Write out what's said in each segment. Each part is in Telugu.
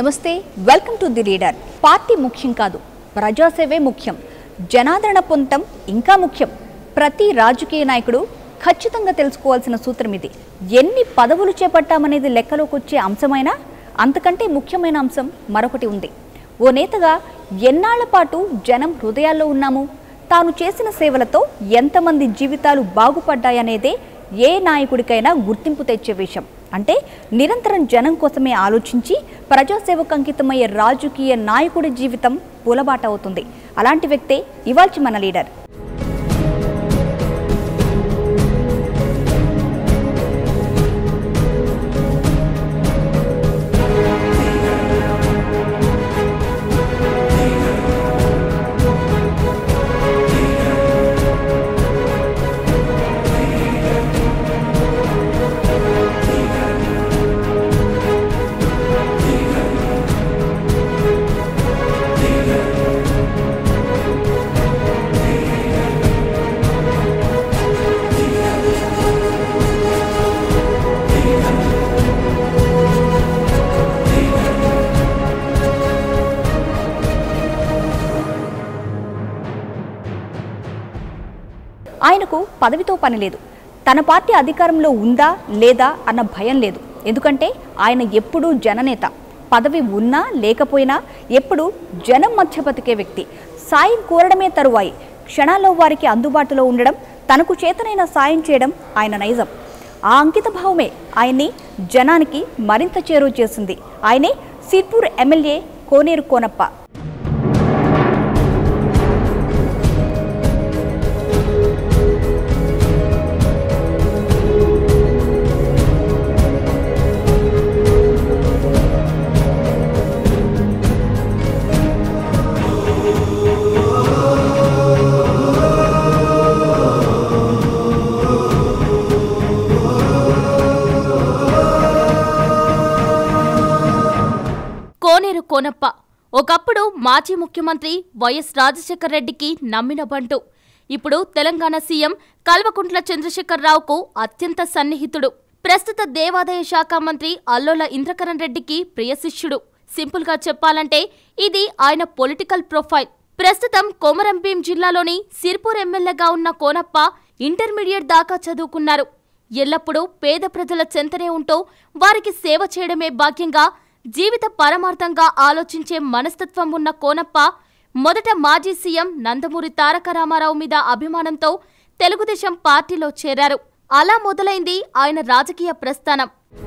నమస్తే welcome to the leader party ముఖ్యం కాదు ప్రజాసేవే ముఖ్యం జనాదరణ పొందటం ఇంకా ముఖ్యం ప్రతి రాజకీయ నాయకుడు ఖచ్చితంగా తెలుసుకోవాల్సిన సూత్రం ఇది ఎన్ని పదవులు చేపట్టామనేది లెక్కలోకి వచ్చే అంశమైనా అంతకంటే ముఖ్యమైన అంశం మరొకటి ఉంది ఓ నేతగా ఎన్నాళ్ల పాటు జనం హృదయాల్లో ఉన్నాము తాను చేసిన సేవలతో ఎంతమంది జీవితాలు బాగుపడ్డాయనేదే ఏ నాయకుడికైనా గుర్తింపు తెచ్చే విషయం అంటే నిరంతరం జనం కోసమే ఆలోచించి ప్రజాసేవకు అంకితమయ్యే రాజకీయ నాయకుడి జీవితం పూలబాట అవుతుంది అలాంటి వ్యక్తే ఇవాల్చి మన లీడర్ ఆయనకు పదవితో పని లేదు తన పార్టీ అధికారంలో ఉందా లేదా అన్న భయం లేదు ఎందుకంటే ఆయన ఎప్పుడూ జననేత పదవి ఉన్నా లేకపోయినా ఎప్పుడూ జనం మధ్య బతికే వ్యక్తి సాయం కోరడమే తరువాయి క్షణాల్లో వారికి అందుబాటులో ఉండడం తనకు చేతనైన సాయం చేయడం ఆయన నైజం ఆ అంకిత భావమే ఆయన్ని జనానికి మరింత చేరువ చేసింది ఆయనే సిర్పూర్ ఎమ్మెల్యే కోనేరు కోనప్ప కోనేరు కోనప్ప ఒకప్పుడు మాజీ ముఖ్యమంత్రి వైఎస్ రాజశేఖర రెడ్డికి నమ్మిన బంటు ఇప్పుడు తెలంగాణ సీఎం కల్వకుంట్ల చంద్రశేఖరరావుకు అత్యంత సన్నిహితుడు ప్రస్తుత దేవాదాయ శాఖ మంత్రి అల్లోల ఇంద్రకరణ్ రెడ్డికి ప్రియ శిష్యుడు సింపుల్ గా చెప్పాలంటే ఇది ఆయన పొలిటికల్ ప్రొఫైల్ ప్రస్తుతం కొమరంభీం జిల్లాలోని సిర్పూర్ ఎమ్మెల్యేగా ఉన్న కోనప్ప ఇంటర్మీడియట్ దాకా చదువుకున్నారు ఎల్లప్పుడూ పేద ప్రజల చెంతనే ఉంటూ వారికి సేవ చేయడమే భాగ్యంగా జీవిత పరమార్థంగా ఆలోచించే మనస్తత్వం ఉన్న కోనప్ప మొదట మాజీ సీఎం నందమూరి తారక రామారావు మీద అభిమానంతో తెలుగుదేశం పార్టీలో చేరారు అలా మొదలైంది ఆయన రాజకీయ ప్రస్థానం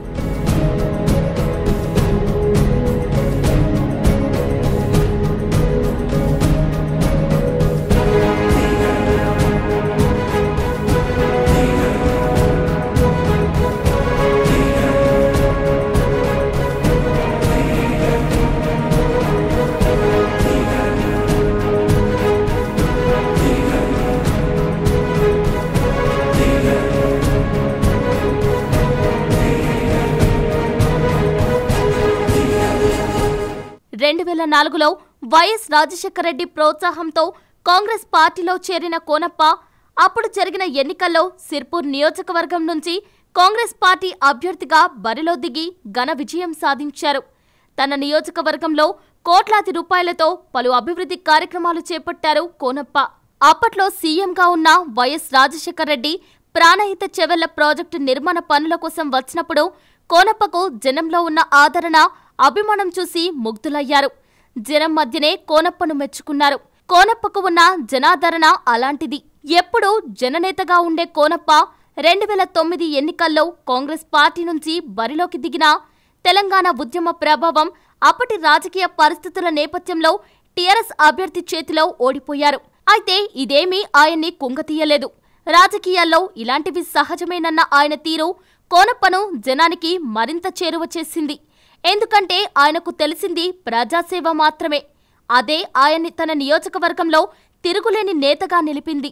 రెండు వేల నాలుగులో వైఎస్ రాజశేఖర రెడ్డి ప్రోత్సాహంతో కాంగ్రెస్ పార్టీలో చేరిన కోనప్ప అప్పుడు జరిగిన ఎన్నికల్లో సిర్పూర్ నియోజకవర్గం నుంచి కాంగ్రెస్ పార్టీ అభ్యర్థిగా బరిలో దిగి ఘన విజయం సాధించారు తన నియోజకవర్గంలో కోట్లాది రూపాయలతో పలు అభివృద్ధి కార్యక్రమాలు చేపట్టారు కోనప్ప అప్పట్లో సీఎంగా ఉన్న వైఎస్ రాజశేఖర రెడ్డి ప్రాణహిత చెవెళ్ల ప్రాజెక్టు నిర్మాణ పనుల కోసం వచ్చినప్పుడు కోనప్పకు జనంలో ఉన్న ఆదరణ అభిమానం చూసి ముగ్ధులయ్యారు జనం మధ్యనే కోనప్పను మెచ్చుకున్నారు కోనప్పకు ఉన్న జనాదరణ అలాంటిది ఎప్పుడూ జననేతగా ఉండే కోనప్ప రెండు వేల తొమ్మిది ఎన్నికల్లో కాంగ్రెస్ పార్టీ నుంచి బరిలోకి దిగిన తెలంగాణ ఉద్యమ ప్రభావం అప్పటి రాజకీయ పరిస్థితుల నేపథ్యంలో టీఆర్ఎస్ అభ్యర్థి చేతిలో ఓడిపోయారు అయితే ఇదేమీ ఆయన్ని కుంగతీయలేదు రాజకీయాల్లో ఇలాంటివి సహజమేనన్న ఆయన తీరు కోనప్పను జనానికి మరింత చేరువ చేసింది ఎందుకంటే ఆయనకు తెలిసింది ప్రజాసేవ మాత్రమే అదే ఆయన్ని తన నియోజకవర్గంలో తిరుగులేని నేతగా నిలిపింది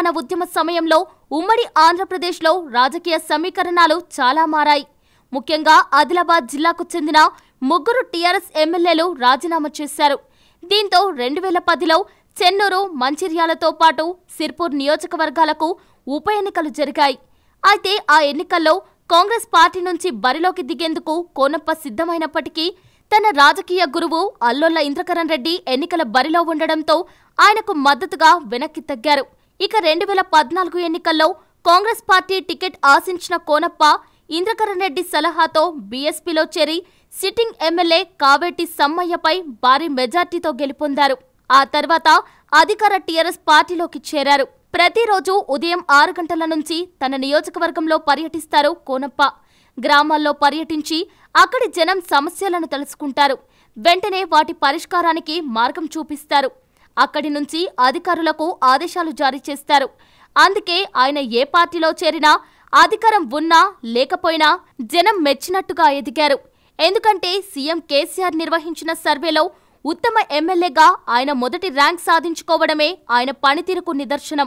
ఉద్యమ సమయంలో ఉమ్మడి ఆంధ్రప్రదేశ్లో రాజకీయ సమీకరణాలు చాలా మారాయి ముఖ్యంగా ఆదిలాబాద్ జిల్లాకు చెందిన ముగ్గురు టీఆర్ఎస్ ఎమ్మెల్యేలు రాజీనామా చేశారు దీంతో రెండు వేల పదిలో చెన్నూరు మంచిర్యాలతో పాటు సిర్పూర్ నియోజకవర్గాలకు ఉప ఎన్నికలు జరిగాయి అయితే ఆ ఎన్నికల్లో కాంగ్రెస్ పార్టీ నుంచి బరిలోకి దిగేందుకు కోనప్ప సిద్ధమైనప్పటికీ తన రాజకీయ గురువు అల్లోల ఇంద్రకరణ్ రెడ్డి ఎన్నికల బరిలో ఉండడంతో ఆయనకు మద్దతుగా వెనక్కి తగ్గారు ఇక రెండు వేల పద్నాలుగు ఎన్నికల్లో కాంగ్రెస్ పార్టీ టికెట్ ఆశించిన కోనప్ప ఇంద్రకరణ్ రెడ్డి సలహాతో బీఎస్పీలో చేరి సిట్టింగ్ ఎమ్మెల్యే కావేటి సమ్మయ్యపై భారీ మెజార్టీతో గెలుపొందారు ఆ తర్వాత అధికార టీఆర్ఎస్ పార్టీలోకి చేరారు ప్రతిరోజు ఉదయం ఆరు గంటల నుంచి తన నియోజకవర్గంలో పర్యటిస్తారు కోనప్ప గ్రామాల్లో పర్యటించి అక్కడి జనం సమస్యలను తెలుసుకుంటారు వెంటనే వాటి పరిష్కారానికి మార్గం చూపిస్తారు అక్కడి నుంచి అధికారులకు ఆదేశాలు జారీ చేస్తారు అందుకే ఆయన ఏ పార్టీలో చేరినా అధికారం ఉన్నా లేకపోయినా జనం మెచ్చినట్టుగా ఎదిగారు ఎందుకంటే సీఎం కేసీఆర్ నిర్వహించిన సర్వేలో ఉత్తమ ఎమ్మెల్యేగా ఆయన మొదటి ర్యాంక్ సాధించుకోవడమే ఆయన పనితీరుకు నిదర్శనం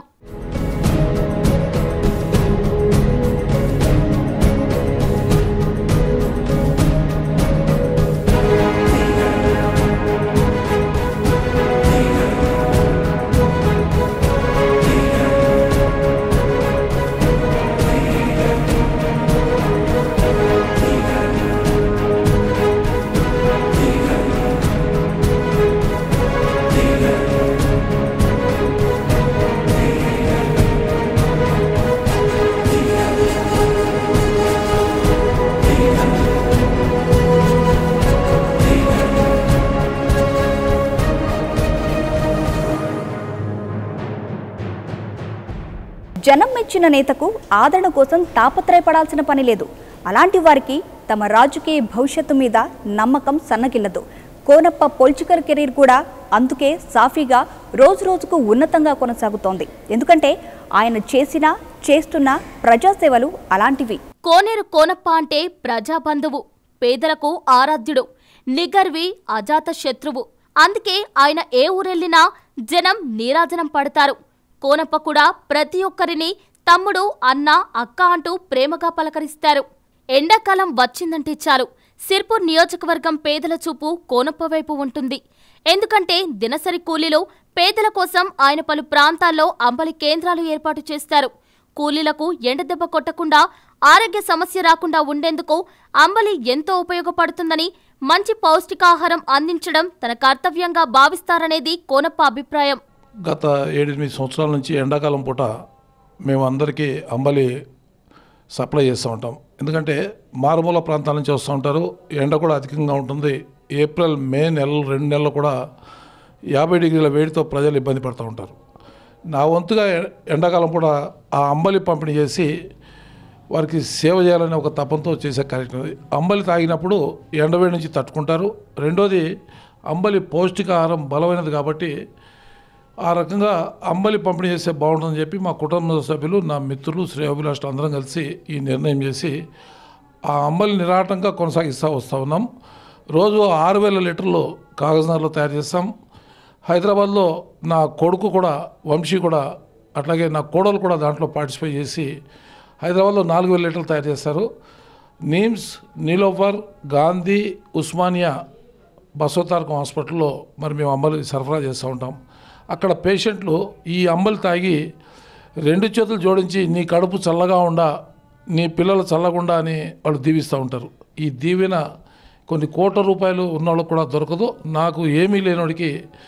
జనం మెచ్చిన నేతకు ఆదరణ కోసం తాపత్రయపడాల్సిన పని లేదు అలాంటి వారికి తమ రాజకీయ భవిష్యత్తు మీద నమ్మకం సన్నగిల్లదు కోనప్ప పొలిటికల్ కెరీర్ కూడా అందుకే సాఫీగా రోజు రోజుకు ఉన్నతంగా కొనసాగుతోంది ఎందుకంటే ఆయన చేసిన చేస్తున్న ప్రజాసేవలు అలాంటివి కోనేరు కోనప్ప అంటే ప్రజాబంధువు పేదలకు ఆరాధ్యుడు నిగర్వి అజాత శత్రువు అందుకే ఆయన ఏ ఊరెళ్ళినా జనం నీరాజనం పడతారు కోనప్ప కూడా ప్రతి ఒక్కరిని తమ్ముడు అన్న అక్క అంటూ ప్రేమగా పలకరిస్తారు ఎండాకాలం వచ్చిందంటే చాలు సిర్పూర్ నియోజకవర్గం పేదల చూపు కోనప్ప వైపు ఉంటుంది ఎందుకంటే దినసరి కూలీలు పేదల కోసం ఆయన పలు ప్రాంతాల్లో అంబలి కేంద్రాలు ఏర్పాటు చేస్తారు కూలీలకు ఎండదెబ్బ కొట్టకుండా ఆరోగ్య సమస్య రాకుండా ఉండేందుకు అంబలి ఎంతో ఉపయోగపడుతుందని మంచి పౌష్టికాహారం అందించడం తన కర్తవ్యంగా భావిస్తారనేది కోనప్ప అభిప్రాయం గత ఏడెనిమిది సంవత్సరాల నుంచి ఎండాకాలం పూట మేము అందరికీ అంబలి సప్లై చేస్తూ ఉంటాం ఎందుకంటే మారుమూల ప్రాంతాల నుంచి వస్తూ ఉంటారు ఎండ కూడా అధికంగా ఉంటుంది ఏప్రిల్ మే నెలలు రెండు నెలలు కూడా యాభై డిగ్రీల వేడితో ప్రజలు ఇబ్బంది పడుతూ ఉంటారు నా వంతుగా ఎ- ఎండాకాలం పూట ఆ అంబలి పంపిణీ చేసి వారికి సేవ చేయాలనే ఒక తపంతో చేసే కార్యక్రమం ఇది. అంబలి తాగినప్పుడు ఎండవేడి నుంచి తట్టుకుంటారు రెండోది అంబలి పౌష్టికాహారం బలమైనది కాబట్టి ఆ రకంగా అంబలి పంపిణీ చేస్తే బాగుంటుందని చెప్పి మా కుటుంబ సభ్యులు నా మిత్రులు శ్రేయోభిలాషులు అందరం కలిసి ఈ నిర్ణయం చేసి ఆ అంబలి నిరాటంగా కొనసాగిస్తూ వస్తూ ఉన్నాం రోజు ఆరు వేల లీటర్లు కాగజ్నగర్లో తయారు చేస్తాం హైదరాబాద్లో నా కొడుకు కూడా వంశీ కూడా అట్లాగే నా కోడలు కూడా దాంట్లో పార్టిసిపేట్ చేసి హైదరాబాద్లో నాలుగు వేల లీటర్లు తయారు చేస్తారు నీమ్స్ నీలోఫర్ గాంధీ ఉస్మానియా బసవతారకం హాస్పిటల్లో మరి మేము అంబలి సరఫరా చేస్తూ ఉంటాం అక్కడ పేషెంట్లు ఈ అంబలి తాగి రెండు చేతులు జోడించి నీ కడుపు చల్లగా ఉండా నీ పిల్లలు చల్లగుండా అని వాళ్ళు దీవిస్తూ ఉంటారు ఈ దీవెన కొన్ని కోట్ల రూపాయలు ఉన్నవాళ్ళకు కూడా దొరకదు నాకు ఏమీ లేనివాడికి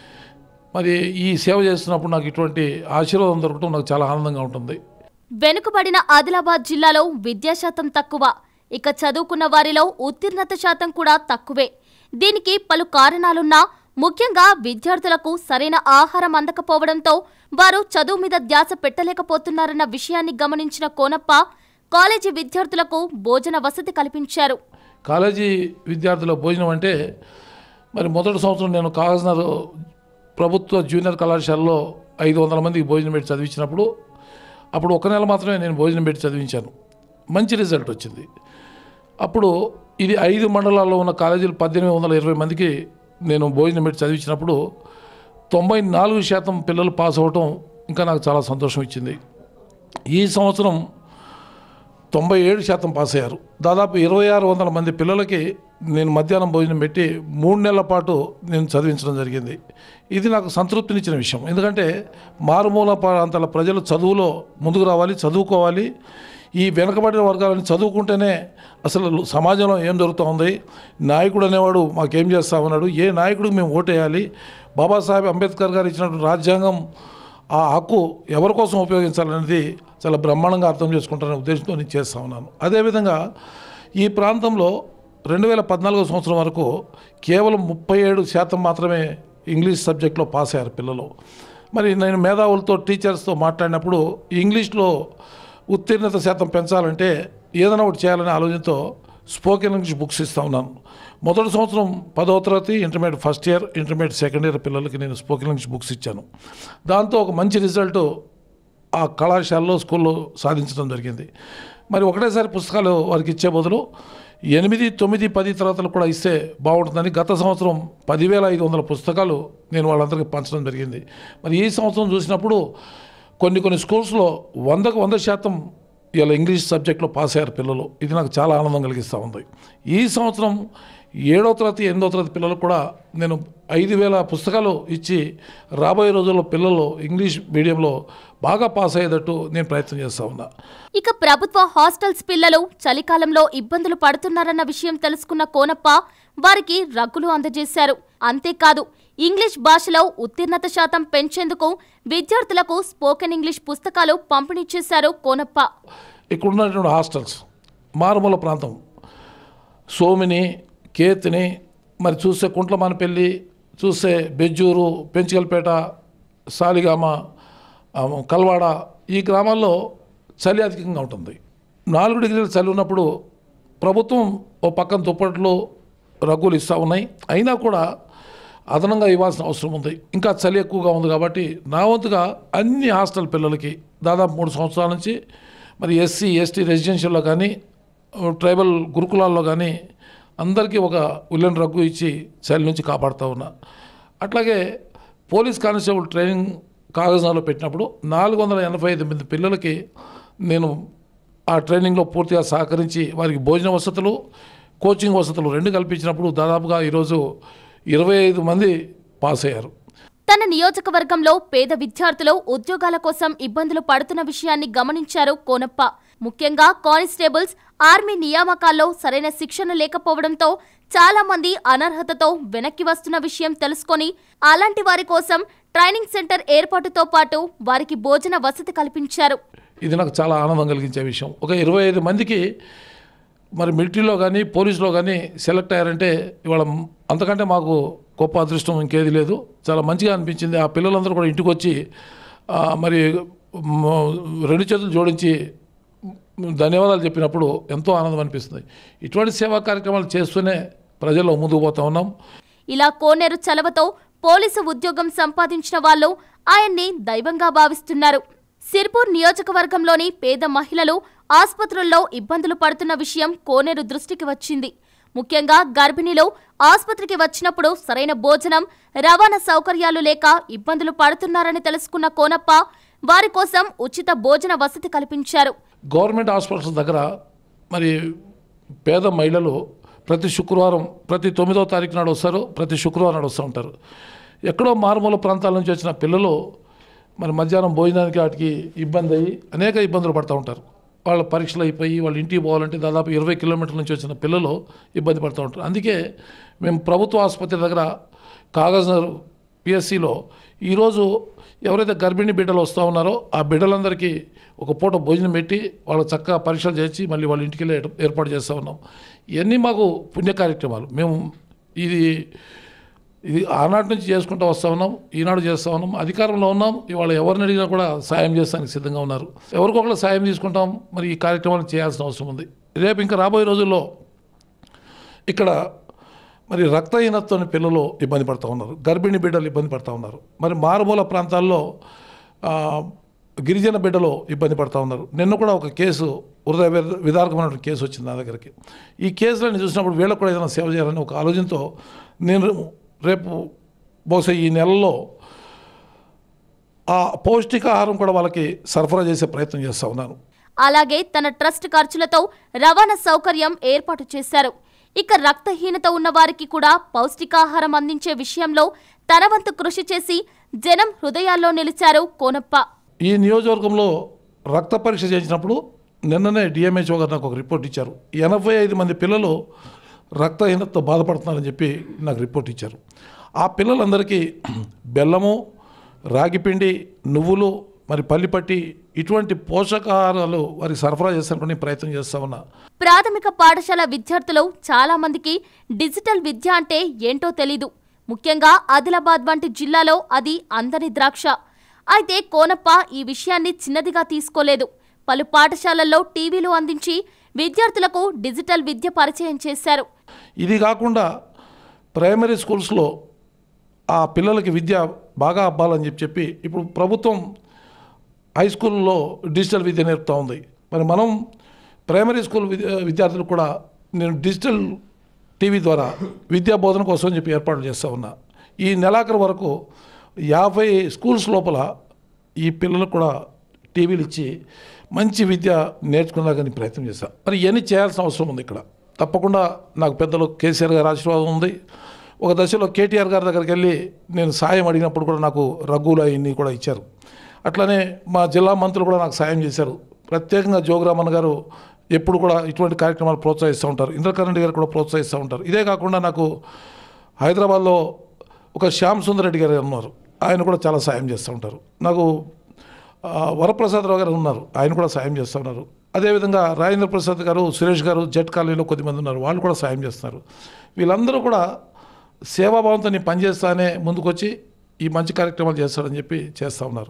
మరి ఈ సేవ చేస్తున్నప్పుడు నాకు ఇటువంటి ఆశీర్వాదం దొరకడం నాకు చాలా ఆనందంగా ఉంటుంది వెనుకబడిన ఆదిలాబాద్ జిల్లాలో విద్యాశాతం తక్కువ ఇక చదువుకున్న వారిలో ఉత్తీర్ణత శాతం కూడా తక్కువే దీనికి పలు కారణాలున్నా ముఖ్యంగా విద్యార్థులకు సరైన ఆహారం అందకపోవడంతో వారు చదువు మీద ధ్యాస పెట్టలేకపోతున్నారన్న విషయాన్ని గమనించిన కోనప్ప కాలేజీ విద్యార్థులకు భోజన వసతి కల్పించారు కాలేజీ విద్యార్థుల భోజనం అంటే మరి మొదటి సంవత్సరం నేను కాగజ్నగర్ ప్రభుత్వ జూనియర్ కళాశాలలో ఐదు వందల మందికి భోజనం పెట్టి చదివించినప్పుడు అప్పుడు ఒక నెల మాత్రమే నేను భోజనం పెట్టి చదివించాను మంచి రిజల్ట్ వచ్చింది అప్పుడు ఇది ఐదు మండలాల్లో ఉన్న కాలేజీలు పద్దెనిమిది వందల ఇరవై మందికి నేను భోజనం పెట్టి చదివించినప్పుడు తొంభై నాలుగు శాతం పిల్లలు పాస్ అవ్వటం ఇంకా నాకు చాలా సంతోషం ఇచ్చింది ఈ సంవత్సరం తొంభై ఏడు శాతం పాస్ అయ్యారు దాదాపు ఇరవై ఆరు వందల మంది పిల్లలకి నేను మధ్యాహ్నం భోజనం పెట్టి మూడు నెలల పాటు నేను చదివించడం జరిగింది ఇది నాకు సంతృప్తినిచ్చిన విషయం ఎందుకంటే మారుమూల ప్రాంతాల ప్రజలు చదువులో ముందుకు రావాలి చదువుకోవాలి ఈ వెనకబడిన వర్గాలని చదువుకుంటేనే అసలు సమాజంలో ఏం జరుగుతూ నాయకుడు అనేవాడు మాకేం చేస్తా ఉన్నాడు ఏ నాయకుడికి మేము ఓటేయాలి బాబాసాహెబ్ అంబేద్కర్ గారు ఇచ్చినటువంటి రాజ్యాంగం ఆ హక్కు ఎవరి కోసం ఉపయోగించాలనేది చాలా బ్రహ్మాండంగా అర్థం చేసుకుంటారనే ఉద్దేశంతో నేను చేస్తా ఉన్నాను అదేవిధంగా ఈ ప్రాంతంలో రెండు వేల పద్నాలుగో సంవత్సరం వరకు కేవలం ముప్పై ఏడు శాతం మాత్రమే ఇంగ్లీష్ సబ్జెక్ట్లో పాస్ అయ్యారు పిల్లలు మరి నేను మేధావులతో టీచర్స్తో మాట్లాడినప్పుడు ఇంగ్లీష్లో ఉత్తీర్ణత శాతం పెంచాలంటే ఏదైనా ఒకటి చేయాలనే ఆలోచనతో స్పోకెన్ ఇంగ్లీష్ బుక్స్ ఇస్తా ఉన్నాను మొదటి సంవత్సరం పదవ తరగతి intermediate first year intermediate second year పిల్లలకి నేను స్పోకెన్ ఇంగ్లీష్ బుక్స్ ఇచ్చాను దాంతో ఒక మంచి రిజల్ట్ ఆ కళాశాలలో స్కూల్లో సాధించడం జరిగింది మరి ఒకటేసారి పుస్తకాలు వారికి ఇచ్చే బదులు ఎనిమిది తొమ్మిది పది తరగతులు కూడా ఇస్తే బాగుంటుందని గత సంవత్సరం పదివేల ఐదు వందల పుస్తకాలు నేను వాళ్ళందరికీ పంచడం జరిగింది మరి ఈ సంవత్సరం చూసినప్పుడు కొన్ని కొన్ని స్కూల్స్లో వందకు వంద శాతం ఇలా ఇంగ్లీష్ సబ్జెక్ట్లో పాస్ అయ్యారు పిల్లలు ఇది నాకు చాలా ఆనందం కలిగిస్తూ ఉంది ఈ సంవత్సరం ఏడో తరగతి ఎనిమిదో తరగతి పిల్లలకు కూడా నేను ఐదు వేల పుస్తకాలు ఇచ్చి రాబోయే రోజుల్లో పిల్లలు ఇంగ్లీష్ మీడియంలో బాగా పాస్ అయ్యేటట్టు నేను ప్రయత్నం చేస్తూ ఉన్నా ఇక ప్రభుత్వ హాస్టల్స్ పిల్లలు చలికాలంలో ఇబ్బందులు పడుతున్నారన్న విషయం తెలుసుకున్న కోనప్ప వారికి రగ్గులు అందజేశారు అంతేకాదు ఇంగ్లీష్ భాషలో ఉత్తీర్ణత శాతం పెంచేందుకు విద్యార్థులకు స్పోకెన్ ఇంగ్లీష్ పుస్తకాలు పంపిణీ చేశారు కోనప్ప ఇక్కడ ఉన్నటువంటి హాస్టల్స్ మారుమూల ప్రాంతం సోమిని కేతిని మరి చూస్తే కుంట్లమానపల్లి చూస్తే బెజ్జూరు పెంచికల్పేట సాలిగామ ఆ, కల్వాడ ఈ గ్రామాల్లో చలి అధికంగా ఉంటుంది నాలుగు డిగ్రీల చలి ఉన్నప్పుడు ప్రభుత్వం ఓ పక్కన దుప్పట్లు రగ్గులు ఇస్తూ ఉన్నాయి అయినా కూడా అదనంగా ఇవ్వాల్సిన అవసరం ఉంది ఇంకా చలి ఎక్కువగా ఉంది కాబట్టి నా వంతుగా అన్ని హాస్టల్ పిల్లలకి దాదాపు మూడు సంవత్సరాల నుంచి మరి ఎస్సీ ఎస్టీ రెసిడెన్షియల్లో కానీ ట్రైబల్ గురుకులాల్లో కానీ అందరికీ ఒక ఉల్లెన్ రగ్గు ఇచ్చి చలి నుంచి కాపాడుతూ ఉన్నా అట్లాగే పోలీస్ కానిస్టేబుల్ ట్రైనింగ్ కాగజాలో పెట్టినప్పుడు నాలుగు వందల ఎనభై ఐదు మంది పిల్లలకి నేను ఆ ట్రైనింగ్లో పూర్తిగా సహకరించి వారికి భోజన వసతులు కోచింగ్ వసతులు రెండు కల్పించినప్పుడు దాదాపుగా ఈరోజు ఇరవై ఐదు మంది పాస్ అయ్యారు తన నియోజకవర్గంలో పేద విద్యార్థులు ఉద్యోగాల కోసం ఇబ్బందులు పడుతున్న విషయాన్ని గమనించారు కోనప్ప ముఖ్యంగా కానిస్టేబుల్స్ ఆర్మీ నియామకాల్లో సరైన శిక్షణ లేకపోవడంతో చాలా మంది అనర్హతతో వెనక్కి వస్తున్న విషయం తెలుసుకొని అలాంటి వారి కోసం ట్రైనింగ్ సెంటర్ ఏర్పాటుతో పాటు వారికి భోజన వసతి కల్పించారు ఇది నాకు చాలా ఆనందం కలిగించే విషయం ఒక ఇరవై ఐదు మందికి మరి మిలిటరీలో కానీ పోలీసులో కానీ సెలెక్ట్ అయ్యారంటే ఇవాళ అంతకంటే మాకు గొప్ప అదృష్టం ఇంకేది లేదు చాలా మంచిగా అనిపించింది ఆ పిల్లలందరూ కూడా ఇంటికి వచ్చి ఆ, మరి మ, రెండు చేతులు జోడించి ధన్యవాదాలు చెప్పినప్పుడు ఎంతో ఆనందం అనిపిస్తుంది ఇటువంటి సేవా కార్యక్రమాలు చేస్తూనే ప్రజల్లో ముందుకు పోతా ఉన్నాం ఇలా కోనేరు చలవతో పోలీసు ఉద్యోగం సంపాదించిన వాళ్ళు ఆయన్ని దైవంగా భావిస్తున్నారు సిర్పూర్ నియోజకవర్గంలోని పేద మహిళలు ఆసుపత్రుల్లో ఇబ్బందులు పడుతున్న విషయం కోనేరు దృష్టికి వచ్చింది ముఖ్యంగా గర్భిణీలు ఆసుపత్రికి వచ్చినప్పుడు సరైన భోజనం రవాణా సౌకర్యాలు లేక ఇబ్బందులు పడుతున్నారని తెలుసుకున్న కోనప్ప వారి కోసం ఉచిత భోజన వసతి కల్పించారు గవర్నమెంట్ హాస్పిటల్స్ దగ్గర మరి పేద మహిళలు ప్రతి శుక్రవారం ప్రతి తొమ్మిదో తారీఖు నాడు వస్తారు ప్రతి శుక్రవారం నాడు వస్తూ ఉంటారు ఎక్కడో మారుమూల ప్రాంతాల నుంచి వచ్చిన పిల్లలు మరి మధ్యాహ్నం భోజనానికి వాటికి ఇబ్బంది అయ్యి అనేక ఇబ్బందులు పడుతూ ఉంటారు వాళ్ళ పరీక్షలు అయిపోయి వాళ్ళ ఇంటికి పోవాలంటే దాదాపు ఇరవై కిలోమీటర్ల నుంచి వచ్చిన పిల్లలు ఇబ్బంది పడుతూ ఉంటారు అందుకే మేము ప్రభుత్వ ఆసుపత్రి దగ్గర కాగజ్ పిఎస్సిలో ఈరోజు ఎవరైతే గర్భిణీ బిడ్డలు వస్తూ ఉన్నారో ఆ బిడ్డలందరికీ ఒక పూట భోజనం పెట్టి వాళ్ళకి చక్కగా పరీక్షలు చేసి మళ్ళీ వాళ్ళ ఇంటికి వెళ్ళి ఏర్ప- ఏర్పాటు చేస్తూ ఉన్నాం ఇవన్నీ మాకు పుణ్య కార్యక్రమాలు మేము ఇది ఇది ఆనాటి నుంచి చేసుకుంటూ వస్తూ ఉన్నాం ఈనాడు చేస్తూ ఉన్నాం అధికారంలో ఉన్నాం ఇవాళ ఎవరిని అడిగినా కూడా సాయం చేస్తానికి సిద్ధంగా ఉన్నారు ఎవరికొకరు సాయం తీసుకుంటాం మరి ఈ కార్యక్రమాలు చేయాల్సిన అవసరం ఉంది రేపు ఇంకా రాబోయే రోజుల్లో ఇక్కడ మరి రక్తహీనతతో పిల్లలు ఇబ్బంది పడుతూ ఉన్నారు గర్భిణీ బిడ్డలు ఇబ్బంది పడుతూ ఉన్నారు మరి మారుమూల ప్రాంతాల్లో ఆ, గిరిజన బిడ్డలు ఇబ్బంది పడుతూ ఉన్నారు నిన్న కూడా ఒక కేసు హృదయ విద- విదారకమైన కేసు వచ్చింది నా దగ్గరికి ఈ కేసులను చూసినప్పుడు వీళ్ళకు కూడా ఏదైనా సేవ చేయాలని ఒక ఆలోచనతో నేను రేపు బహుశా ఈ నెలలో ఆ పౌష్టికాహారం కూడా వాళ్ళకి సరఫరా చేసే ప్రయత్నం చేస్తూ ఉన్నాను అలాగే తన ట్రస్ట్ ఖర్చులతో రవాణా సౌకర్యం ఏర్పాటు చేశారు ఇక రక్తహీనత ఉన్న వారికి కూడా పౌష్టికాహారం అందించే విషయంలో తన వంతు కృషి చేసి జనం హృదయాల్లో నిలిచారు కోనప్ప ఈ నియోజకవర్గంలో రక్త పరీక్ష చేయించినప్పుడు నిన్ననే డిఎంహెచ్ఓ గారు నాకు ఒక రిపోర్ట్ ఇచ్చారు ఎనభై ఐదు మంది పిల్లలు రక్తహీనతతో బాధపడుతున్నారని చెప్పి నాకు రిపోర్ట్ ఇచ్చారు ఆ పిల్లలందరికీ బెల్లము రాగిపిండి నువ్వులు మరి పల్లిపట్టి ఇటువంటి పోషకాహారాలు వారికి సరఫరా చేస్తానికి ప్రయత్నం చేస్తా ఉన్నా ప్రాథమిక పాఠశాల విద్యార్థులు చాలా మందికి డిజిటల్ విద్య అంటే ఏంటో తెలీదు ముఖ్యంగా ఆదిలాబాద్ వంటి జిల్లాలో అది అందని ద్రాక్ష అయితే కోనప్ప ఈ విషయాన్ని చిన్నదిగా తీసుకోలేదు పలు పాఠశాలల్లో టీవీలు అందించి విద్యార్థులకు డిజిటల్ విద్య పరిచయం చేశారు ఇది కాకుండా ప్రైమరీ స్కూల్స్లో ఆ పిల్లలకి విద్య బాగా అబ్బాలని చెప్పి చెప్పి ఇప్పుడు ప్రభుత్వం హై స్కూల్లో డిజిటల్ విద్య నేర్పుతూ ఉంది మరి మనం ప్రైమరీ స్కూల్ విద్య విద్యార్థులకు కూడా నేను డిజిటల్ టీవీ ద్వారా విద్యా బోధన కోసం అని చెప్పి ఏర్పాటు చేస్తూ ఉన్నా ఈ నెలాఖరు వరకు యాభై స్కూల్స్ లోపల ఈ పిల్లలకు కూడా టీవీలు ఇచ్చి మంచి విద్య నేర్చుకున్నాకని ప్రయత్నం చేశాను మరి ఇవన్నీ చేయాల్సిన అవసరం ఉంది ఇక్కడ తప్పకుండా నాకు పెద్దలు కేసీఆర్ గారి ఆశీర్వాదం ఉంది ఒక దశలో కేటీఆర్ గారి దగ్గరికి వెళ్ళి నేను సాయం అడిగినప్పుడు కూడా నాకు రగ్గులు అవన్నీ కూడా ఇచ్చారు అట్లనే మా జిల్లా మంత్రులు కూడా నాకు సాయం చేశారు ప్రత్యేకంగా జోగురామన్ గారు ఎప్పుడు కూడా ఇటువంటి కార్యక్రమాలు ప్రోత్సహిస్తూ ఉంటారు ఇంద్రకరణ్ గారు కూడా ప్రోత్సహిస్తూ ఉంటారు ఇదే కాకుండా నాకు హైదరాబాద్లో ఒక శ్యామ్ సుందర్ రెడ్డి గారు ఉన్నారు ఆయన కూడా చాలా సాయం చేస్తూ ఉంటారు నాకు ఆ, వరప్రసాదరావు గారు ఉన్నారు ఆయన కూడా సాయం చేస్తూ ఉన్నారు అదేవిధంగా రాజేంద్ర ప్రసాద్ గారు సురేష్ గారు జెట్ కాలనీలో కొద్దిమంది ఉన్నారు వాళ్ళు కూడా సాయం చేస్తున్నారు వీళ్ళందరూ కూడా సేవాభావంతో నేను పనిచేస్తానే ముందుకొచ్చి ఈ మంచి కార్యక్రమాలు చేస్తారని చెప్పి చేస్తూ ఉన్నారు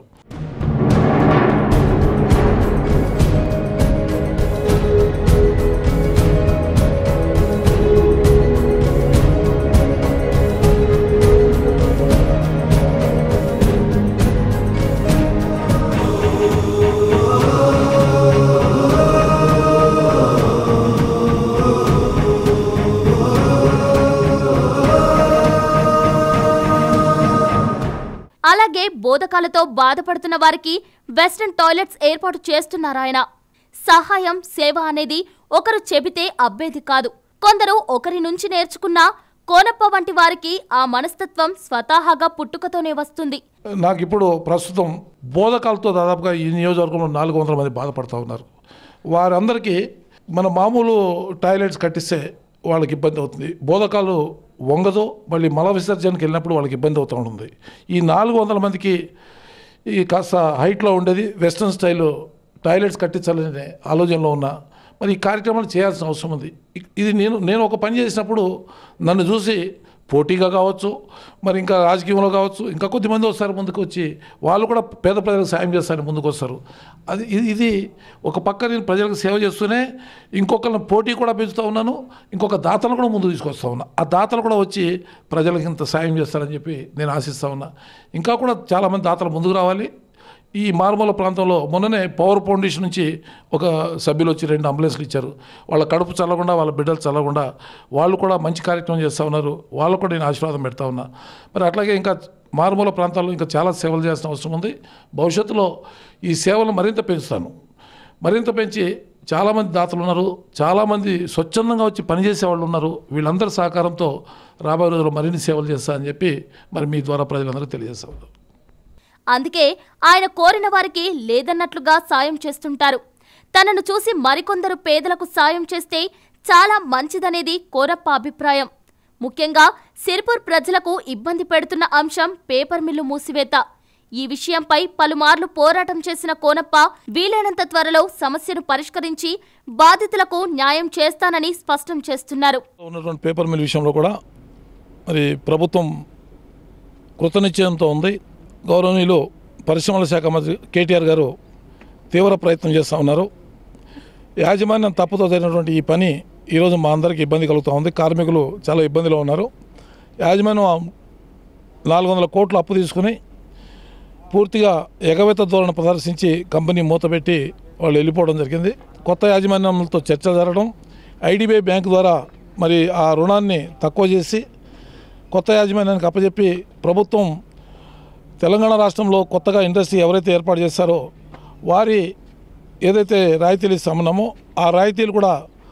అలాగే బోధకాలతో బాధపడుతున్న వారికి వెస్ట్రన్ టాయిలెట్స్ ఏర్పాటు చేస్తున్నారాయన సహాయం సేవ అనేది ఒకరు చెబితే అబ్బేది కాదు కొందరు ఒకరి నుంచి నేర్చుకున్న కోనప్ప వంటి వారికి ఆ మనస్తత్వం స్వతహాగా పుట్టుకతోనే వస్తుంది నాకు ఇప్పుడు ప్రస్తుతం బోధకాలతో దాదాపుగా ఈ నియోజకవర్గంలో నాలుగు వందల మంది బాధపడుతూ ఉన్నారు వారందరికీ మన మామూలు టాయిలెట్స్ కట్టిస్తే వాళ్ళకి ఇబ్బంది అవుతుంది బోధకాలు వంగదు మళ్ళీ మల విసర్జనకి వెళ్ళినప్పుడు వాళ్ళకి ఇబ్బంది అవుతూ ఉంటుంది ఈ నాలుగు వందల మందికి ఈ కాస్త హైట్లో ఉండేది వెస్ట్రన్ స్టైల్ టాయిలెట్స్ కట్టించాలనే ఆలోచనలో ఉన్నా మరి ఈ కార్యక్రమాలు చేయాల్సిన అవసరం ఉంది ఇ- ఇది నేను నేను ఒక పని చేసినప్పుడు నన్ను చూసి పోటీగా కావచ్చు మరి ఇంకా రాజకీయంలో కావచ్చు ఇంకా కొద్దిమంది వస్తారు ముందుకు వచ్చి వాళ్ళు కూడా పేద ప్రజలకు సాయం చేస్తారని ముందుకు వస్తారు అది ఇది- ఇది ఒక పక్క నేను ప్రజలకు సేవ చేస్తూనే ఇంకొకరిని పోటీ కూడా పెంచుతూ ఉన్నాను ఇంకొక దాతలు కూడా ముందుకు తీసుకొస్తా ఉన్నా ఆ దాతలు కూడా వచ్చి ప్రజలకు ఇంత సాయం చేస్తారని చెప్పి నేను ఆశిస్తూ ఉన్నా ఇంకా కూడా చాలామంది దాతలు ముందుకు రావాలి ఈ మారుమూల ప్రాంతంలో మొన్ననే పవర్ ఫౌండేషన్ నుంచి ఒక సభ్యులు వచ్చి రెండు అంబులెన్స్లు ఇచ్చారు వాళ్ళ కడుపు చల్లకుండా వాళ్ళ బిడ్డలు చల్లకుండా వాళ్ళు కూడా మంచి కార్యక్రమం చేస్తూ ఉన్నారు వాళ్ళు కూడా నేను ఆశీర్వాదం పెడతా ఉన్నా మరి అట్లాగే ఇంకా మారుమూల ప్రాంతాల్లో ఇంకా చాలా సేవలు చేయాల్సిన అవసరం ఉంది భవిష్యత్తులో ఈ సేవలు మరింత పెంచుతాను మరింత పెంచి చాలామంది దాతలు ఉన్నారు చాలామంది స్వచ్ఛందంగా వచ్చి పనిచేసే వాళ్ళు ఉన్నారు వీళ్ళందరి సహకారంతో రాబోయే రోజుల్లో మరిన్ని సేవలు చేస్తా అని చెప్పి మరి మీ ద్వారా ప్రజలందరూ తెలియజేస్తా ఉన్నారు అందుకే ఆయన కోరిన వారికి లేదన్నట్లుగా సాయం చేస్తుంటారు తనను చూసి మరికొందరు పేదలకు సాయం చేస్తే చాలా మంచిదనేది కోరప్ప అభిప్రాయం ముఖ్యంగా సిర్పూర్ ప్రజలకు ఇబ్బంది పెడుతున్న అంశం పేపర్ మిల్లు మూసివేత ఈ విషయంపై పలుమార్లు పోరాటం చేసిన కోనప్ప వీలైనంత త్వరలో సమస్యను పరిష్కరించి బాధితులకు న్యాయం చేస్తానని స్పష్టం చేస్తున్నారు ఉన్నటువంటి పేపర్ మిల్ విషయంలో కూడా మరి ప్రభుత్వం కృతనిశ్చయంతో ఉంది గౌరవనీయులు పరిశ్రమల శాఖ మంత్రి కేటీఆర్ గారు తీవ్ర ప్రయత్నం చేస్తూ ఉన్నారు యాజమాన్యం తప్పుతో జరిగినటువంటి ఈ పని ఈరోజు మా అందరికీ ఇబ్బంది కలుగుతూ ఉంది కార్మికులు చాలా ఇబ్బందిలో ఉన్నారు యాజమాన్యం నాలుగు వందల కోట్లు అప్పు తీసుకుని పూర్తిగా ఎగవేత ధోరణి ప్రదర్శించి కంపెనీ మూతపెట్టి వాళ్ళు వెళ్ళిపోవడం జరిగింది కొత్త యాజమాన్యంతో చర్చ జరగడం ఐడిబిఐ బ్యాంక్ ద్వారా మరి ఆ రుణాన్ని తక్కువ చేసి కొత్త యాజమాన్యానికి అప్పచెప్పి ప్రభుత్వం తెలంగాణ రాష్ట్రంలో కొత్తగా ఇండస్ట్రీ ఎవరైతే ఏర్పాటు చేస్తారో వారి ఏదైతే రాయితీలు ఇస్తామన్నామో ఆ రాయితీలు కూడా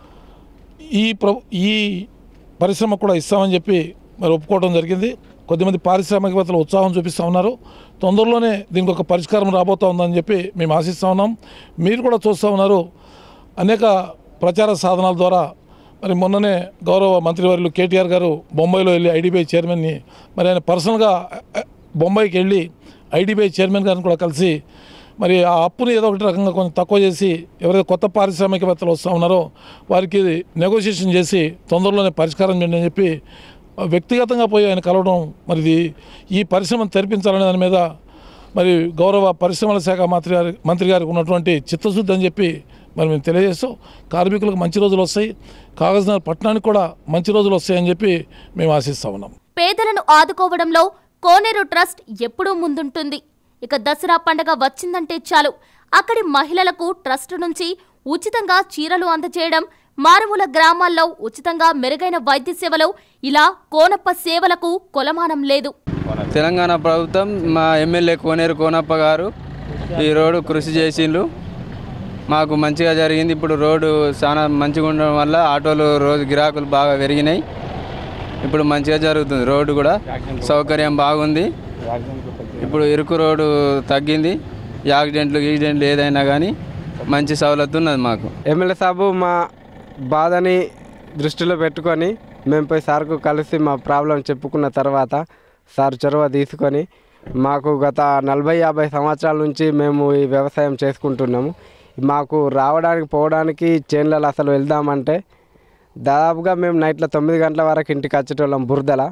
ఈ ప్ర ఈ పరిశ్రమకు కూడా ఇస్తామని చెప్పి మరి ఒప్పుకోవడం జరిగింది కొద్దిమంది పారిశ్రామికవేత్తలు ఉత్సాహం చూపిస్తూ ఉన్నారు తొందరలోనే దీనికి ఒక పరిష్కారం రాబోతా ఉందని చెప్పి మేము ఆశిస్తూ ఉన్నాం మీరు కూడా చూస్తూ ఉన్నారు అనేక ప్రచార సాధనాల ద్వారా మరి మొన్ననే గౌరవ మంత్రివర్యులు కేటీఆర్ గారు బొంబాయిలో వెళ్ళి ఐడిబిఐ చైర్మన్ని మరి ఆయన పర్సనల్గా అ, బొంబాయికి వెళ్ళి ఐడిబిఐ చైర్మన్ గారిని కూడా కలిసి మరి ఆ అప్పుని ఏదో ఒకటి రకంగా కొంచెం తక్కువ చేసి ఎవరైతే కొత్త పారిశ్రామికవేత్తలు వస్తూ ఉన్నారో వారికి నెగోషియేషన్ చేసి తొందరలోనే పరిష్కారం చేయండి అని చెప్పి వ్యక్తిగతంగా పోయి ఆయన కలవడం మరి ఇది ఈ పరిశ్రమను తెరిపించాలనే దాని మీద మరి గౌరవ పరిశ్రమల శాఖ మంత్రి గారి మంత్రి గారికి ఉన్నటువంటి చిత్తశుద్ధి అని చెప్పి మరి మేము తెలియజేస్తాం కార్మికులకు మంచి రోజులు వస్తాయి కాగజ్నగర్ పట్టణానికి కూడా మంచి రోజులు వస్తాయని చెప్పి మేము ఆశిస్తా ఉన్నాం పేదలను ఆదుకోవడంలో కోనేరు ట్రస్ట్ ఎప్పుడూ ముందుంటుంది ఇక దసరా పండగ వచ్చిందంటే చాలు అక్కడి మహిళలకు ట్రస్ట్ నుంచి ఉచితంగా చీరలు అందజేయడం మారుమూల గ్రామాల్లో ఉచితంగా మెరుగైన వైద్య సేవలు ఇలా కోనప్ప సేవలకు కొలమానం లేదు తెలంగాణ ప్రభుత్వం మా ఎమ్మెల్యే కోనేరు కోనప్ప గారు ఈ రోడ్డు కృషి చేసిండ్రు మాకు మంచిగా జరిగింది ఇప్పుడు రోడ్డు చాలా మంచిగా ఉండడం వల్ల ఆటోలు రోజు గిరాకులు బాగా పెరిగినాయి ఇప్పుడు మంచిగా జరుగుతుంది రోడ్డు కూడా సౌకర్యం బాగుంది ఇప్పుడు ఇరుకు రోడ్డు తగ్గింది యాక్సిడెంట్లు గీక్సిడెంట్లు ఏదైనా కానీ మంచి సవలత్తు ఉన్నది మాకు ఎమ్మెల్యే సాబు మా బాధని దృష్టిలో పెట్టుకొని మేము పోయి సార్కు కలిసి మా ప్రాబ్లం చెప్పుకున్న తర్వాత సార్ చొరవ తీసుకొని మాకు గత నలభై యాభై సంవత్సరాల నుంచి మేము ఈ వ్యవసాయం చేసుకుంటున్నాము మాకు రావడానికి పోవడానికి చేన్లలో అసలు వెళ్దామంటే దాదాపుగా మేము నైట్లో తొమ్మిది గంటల వరకు ఇంటికి వచ్చేటోళ్ళం బురదల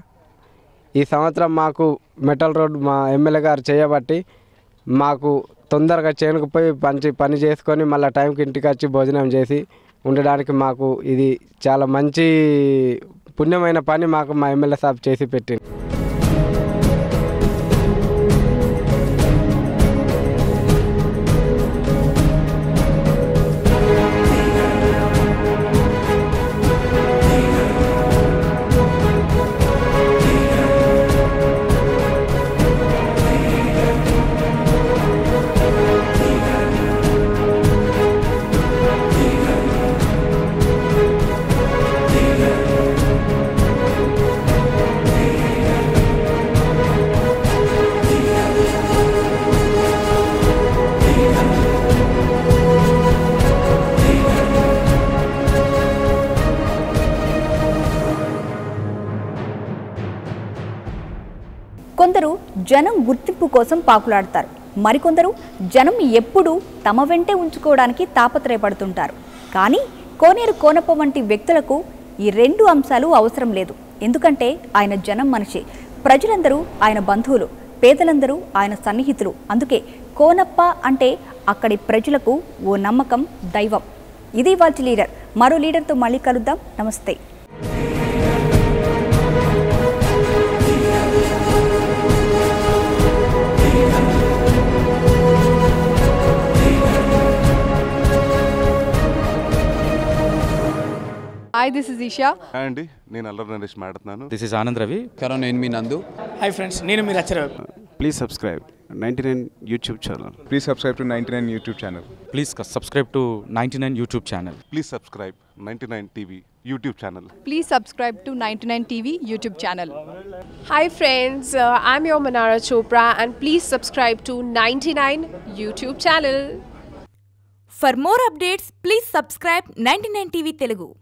ఈ సంవత్సరం మాకు మెటల్ రోడ్ మా ఎమ్మెల్యే గారు చేయబట్టి మాకు తొందరగా చేనుకు పోయి పంచి పని చేసుకొని మళ్ళీ టైంకి ఇంటికి వచ్చి భోజనం చేసి ఉండడానికి మాకు ఇది చాలా మంచి పుణ్యమైన పని మాకు మా ఎమ్మెల్యే సాబ్ చేసి పెట్టింది కొందరు జనం గుర్తింపు కోసం పాకులాడతారు మరికొందరు జనం ఎప్పుడూ తమ వెంటే ఉంచుకోవడానికి తాపత్రయపడుతుంటారు కానీ కోనేరు కోనప్ప వంటి వ్యక్తులకు ఈ రెండు అంశాలు అవసరం లేదు ఎందుకంటే ఆయన జనం మనిషి ప్రజలందరూ ఆయన బంధువులు పేదలందరూ ఆయన సన్నిహితులు అందుకే కోనప్ప అంటే అక్కడి ప్రజలకు ఓ నమ్మకం దైవం ఇది వాళ్ళ లీడర్ మరో లీడర్తో మళ్ళీ కలుద్దాం నమస్తే hi this is Eesha hi అండి నేను అల్లరి నరేష్ మాట్లాడుతున్నాను దిస్ ఇస్ ఆనంద్ రవి కరో నేను మీ నందు హాయ్ ఫ్రెండ్స్ నేను మీరు అచ్చర please subscribe ninety nine YouTube channel please subscribe to ninety nine YouTube channel please subscribe to ninety nine YouTube channel please subscribe ninety nine TV YouTube channel please subscribe to ninety nine TV YouTube channel Hi friends, uh, I'm your Manara Chopra and please subscribe to 99 YouTube channel. For more updates, please subscribe 99 TV Telugu.